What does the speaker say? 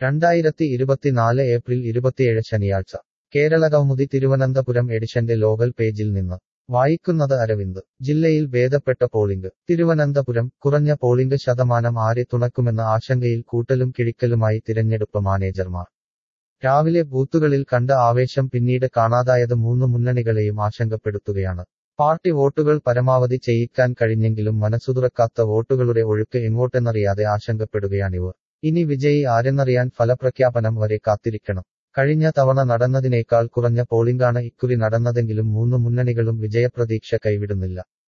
രണ്ടായിരത്തി ഇരുപത്തിനാല് ഏപ്രിൽ ഇരുപത്തിയേഴ് ശനിയാഴ്ച കേരള കൗമുദി തിരുവനന്തപുരം എഡിഷന്റെ ലോകൽ പേജിൽ നിന്ന് വായിക്കുന്നത് അരവിന്ദ് ജില്ലയിൽ ഭേദപ്പെട്ട പോളിംഗ് തിരുവനന്തപുരം കുറഞ്ഞ പോളിംഗ് ശതമാനം ആരെ തുണക്കുമെന്ന ആശങ്കയിൽ കൂട്ടലും കിഴിക്കലുമായി തിരഞ്ഞെടുപ്പ് മാനേജർമാർ രാവിലെ ബൂത്തുകളിൽ കണ്ട ആവേശം പിന്നീട് കാണാതായത് മൂന്ന് മുന്നണികളെയും ആശങ്കപ്പെടുത്തുകയാണ് പാർട്ടി വോട്ടുകൾ പരമാവധി ചെയ്യിക്കാൻ കഴിഞ്ഞെങ്കിലും മനസ്സുതുറക്കാത്ത വോട്ടുകളുടെ ഒഴുക്ക് എങ്ങോട്ടെന്നറിയാതെ ആശങ്കപ്പെടുകയാണിവർ ഇനി വിജയി ആരെന്നറിയാൻ ഫലപ്രഖ്യാപനം വരെ കാത്തിരിക്കണം കഴിഞ്ഞ തവണ നടന്നതിനേക്കാൾ കുറഞ്ഞ പോളിംഗാണ് ഇക്കുറി നടന്നതെങ്കിലും മൂന്ന് മുന്നണികളും വിജയപ്രതീക്ഷ കൈവിടുന്നില്ല